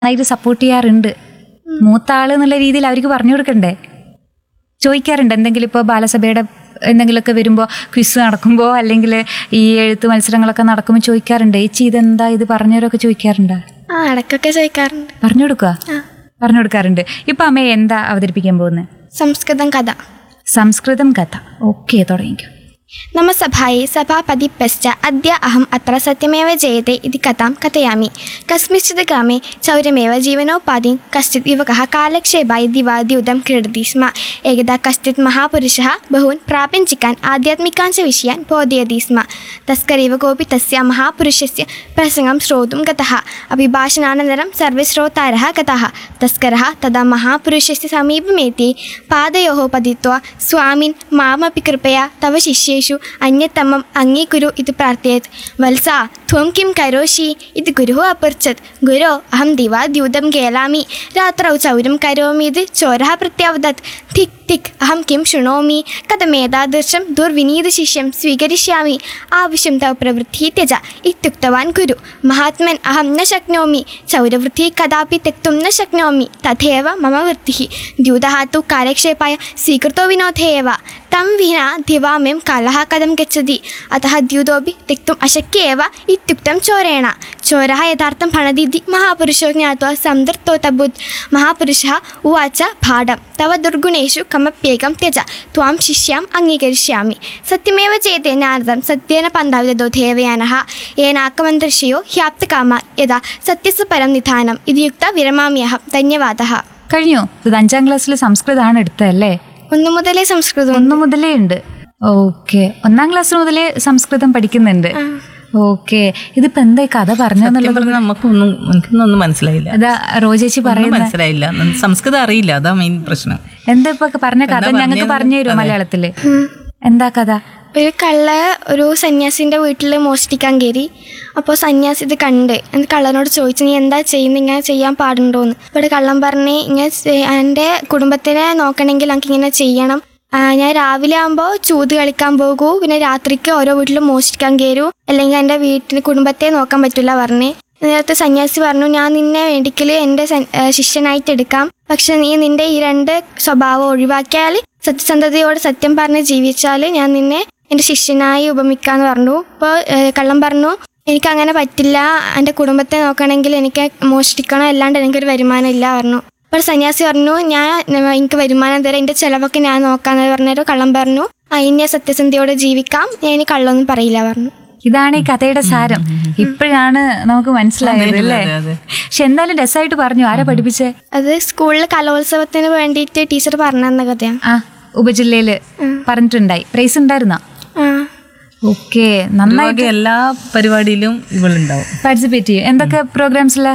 നന്നായിട്ട് സപ്പോർട്ട് ചെയ്യാറുണ്ട് മൂത്ത ആള് എന്നുള്ള രീതിയിൽ അവർക്ക് പറഞ്ഞു കൊടുക്കണ്ടേ ചോദിക്കാറുണ്ട് എന്തെങ്കിലും ഇപ്പോൾ ബാലസഭയുടെ എന്തെങ്കിലുമൊക്കെ വരുമ്പോൾ ക്വിസ് നടക്കുമ്പോൾ അല്ലെങ്കിൽ ഈ എഴുത്ത് മത്സരങ്ങളൊക്കെ നടക്കുമ്പോൾ ചോദിക്കാറുണ്ട് ചേച്ചി ഇതെന്താ ഇത് പറഞ്ഞവരൊക്കെ ചോദിക്കാറുണ്ട് ആ ഇടയ്ക്കൊക്കെ ചോദിക്കാറുണ്ട് പറഞ്ഞു കൊടുക്കുക ആ പറഞ്ഞു കൊടുക്കാറുണ്ട് ഇപ്പം അമ്മ എന്താ അവതരിപ്പിക്കാൻ പോകുന്നത് സംസ്കൃതം കഥ സംസ്കൃതം കഥ ഓക്കെ തുടങ്ങിക്കോ मम सभायै सभापतिभ्यश्च अद्य अहम् अत्र सत्यमेव जयते इति कथां कथयामि कस्मिंश्चित् ग्रामे चौर्यमेव जीवनोपाधिं कश्चित् युवकः कालक्षेपाय दिवाद्यूतं क्रीडति स्म एकदा कश्चित् महापुरुषः बहून् प्रापञ्चिकान् आध्यात्मिकान् च विषयान् बोधयति स्म तस्करैव कोऽपि तस्य महापुरुषस्य प्रसङ्गं श्रोतुं गतः अभिभाषणानन्तरं सर्वे श्रोतारः गताः तस्करः तदा महापुरुषस्य समीपमेति पादयोः पतित्वा स्वामिन् मामपि कृपया तव शिष्येषु अन्यतमम् अङ्गीकुरु इति प्रार्थयत् वत्सा त्वं किं करोषि इति गुरुः अपृच्छत् गुरो अहं दिवाद्यूतं गेलामि रात्रौ चौर्यं करोमि इति चोरः प्रत्यावदत् थिक् थिक् अहं किं शृणोमि कथमेतादृशं दुर्विनीतशिष्यं स्वीकरिष्यामि आവശ്യം तव प्रवृत्तिः त्यज इत्युक्तवान् गुरु महात्मन् अहं न शक्नोमि चौरवृत्तिः कदापि त्यक्तुं न शक्नोमि तथैव मम वृत्तिः द्यूतः तु कालक्षेपाय स्वीकृतो विनोदे एव तं विना दिवामें कालः कथं गच्छति अतः द्यूतोऽपि त्यक्तुम् अशक्य एव इत्युक्तं चोरेण चोरः यथार्थं फणतीति महापुरुषो ज्ञात्वा सन्तृप्तोऽतभूत् महापुरुषः उवाच भाडं तव दुर्गुणेषु कमप्येकं त्यज त्वां शिष्याम् अङ्गीकरिष्यामि सत्यमेव चेते नारदं सत्येन पन्थाविदो देवयानः येनाकमन्त्रश्यो ह्याप्तकाम यदा सत्यस्य परं निधानम् इति युक्ता विरमामि अहं धन्यवादः കഴിഞ്ഞു ഇത് അഞ്ചാം ക്ലാസ്സിൽ സംസ്കൃതമാണ് എടുത്തതല്ലേ ഒന്നു മുതലേ സംസ്കൃതം ഒന്ന് മുതലേ ഉണ്ട് ഓക്കെ ഒന്നാം ക്ലാസ് മുതലേ സംസ്കൃതം പഠിക്കുന്നുണ്ട് ഓക്കെ ഇതിപ്പോ എന്താ ഈ കഥ സത്യം പറഞ്ഞെന്നുള്ളത് പറഞ്ഞാൽ നമുക്കൊന്നും എനിക്കൊന്നും ഒന്നും മനസ്സിലായില്ല അതാ റോജേച്ചി ഒന്നും പറയുന്ന മനസ്സിലായില്ല സംസ്കൃതം അറിയില്ല അതാ മെയിൻ പ്രശ്നം എന്താ ഇപ്പൊ പറഞ്ഞ കഥ എന്താ ഞങ്ങൾക്ക് പറഞ്ഞത്? പറഞ്ഞു തരുമോ അതെ. മലയാളത്തില് എന്താ കഥ ഒരു കള്ള ഒരു സന്യാസിൻ്റെ വീട്ടിൽ മോഷ്ടിക്കാൻ കയറി അപ്പോൾ സന്യാസി ഇത് കണ്ട് എന്നിട്ട് കള്ളനോട് ചോദിച്ചു നീ എന്താ ചെയ്യുന്നത് ഇങ്ങനെ ചെയ്യാൻ പാടുണ്ടോന്ന് ഇവിടെ കള്ളൻ പറഞ്ഞ് ഇങ്ങനെ ചെ- എൻ്റെ കുടുംബത്തിനെ നോക്കണമെങ്കിൽ എനിക്ക് ഇങ്ങനെ ചെയ്യണം ആ, ഞാൻ രാവിലെ ആകുമ്പോൾ ചൂത് കളിക്കാൻ പോകൂ പിന്നെ രാത്രിക്ക് ഓരോ വീട്ടിലും മോഷ്ടിക്കാൻ കയറൂ അല്ലെങ്കിൽ എൻ്റെ വീട്ടിൽ കുടുംബത്തെ നോക്കാൻ പറ്റില്ല പറഞ്ഞ് നേരത്തെ സന്യാസി പറഞ്ഞു ഞാൻ നിന്നെ വേണ്ടിക്കൽ എൻ്റെ സൻ- ആ, ശിഷ്യനായിട്ട് എടുക്കാം പക്ഷെ നീ നിന്റെ ഈ രണ്ട് സ്വഭാവം ഒഴിവാക്കിയാൽ സത്യസന്ധതയോട് സത്യം പറഞ്ഞ് ജീവിച്ചാൽ ഞാൻ നിന്നെ എൻ്റെ ശിഷ്യനായി ഉപമിക്കാന്ന് പറഞ്ഞു അപ്പോൾ കള്ളം പറഞ്ഞു എനിക്ക് അങ്ങനെ പറ്റില്ല എൻ്റെ കുടുംബത്തെ നോക്കണമെങ്കിൽ എനിക്ക് മോഷ്ടിക്കണം അല്ലാണ്ട് എനിക്കൊരു വരുമാനം ഇല്ല പറഞ്ഞു അപ്പോൾ സന്യാസി പറഞ്ഞു ഞാൻ എനിക്ക് വരുമാനം തരാം എൻ്റെ ചിലവൊക്കെ ഞാൻ നോക്കാന്ന് പറഞ്ഞൊരു കള്ളം പറഞ്ഞു ആ ഇനി ഞാൻ സത്യസന്ധയോടെ ജീവിക്കാം ഞാൻ ഇനി കള്ളൊന്നും പറയില്ല പറഞ്ഞു ഇതാണ് ഈ കഥയുടെ സാരം ഇപ്പോഴാണ് നമുക്ക് മനസ്സിലായത് അല്ലേ അതെ, അതെ. പക്ഷെ എന്തായാലും രസമായിട്ട് പറഞ്ഞു ആരാ പഠിപ്പിച്ചേ അത് സ്കൂളിൽ കലോത്സവത്തിന് വേണ്ടിയിട്ട് ടീച്ചർ പറഞ്ഞു തന്ന കഥയാണ് ആ ഉപജില്ലയില് പറഞ്ഞിട്ടുണ്ടായി പ്രൈസ് ഉണ്ടായിരുന്നോ ആ ഓക്കെ നന്നായി ഇതുവക എല്ലാ പരിപാടിയിലും ഇവളുണ്ടാവും പാർട്ടിസിപ്പേറ്റ് ചെയ്യും എന്തൊക്കെ പ്രോഗ്രാംസില്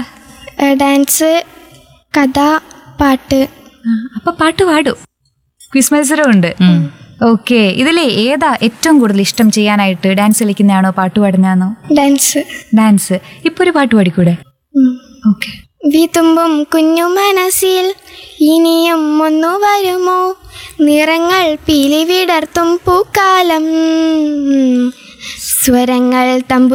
ഡാൻസ് കഥ പാട്ട് അപ്പൊ പാട്ട് പാടും ക്വിസ് മത്സരം ഉണ്ട് ഓക്കെ ഇതിലെ ഏതാ ഏറ്റവും കൂടുതൽ ഇഷ്ടം ചെയ്യാനായിട്ട് ഡാൻസ് കളിക്കുന്നതാണോ പാട്ട് പാടുന്നതാണോ ഡാൻസ് ഡാൻസ് ഇപ്പൊ ഒരു പാട്ട് പാടിക്കൂടെ ഉം. ഓക്കെ വിതുമ്പും കുഞ്ഞു മനസ്സിൽ ഇനിയും ഒന്നു വരുമോ നിറങ്ങൾ പീലി വിടർത്തും പൂക്കാലം സ്വരങ്ങൾ തമ്പു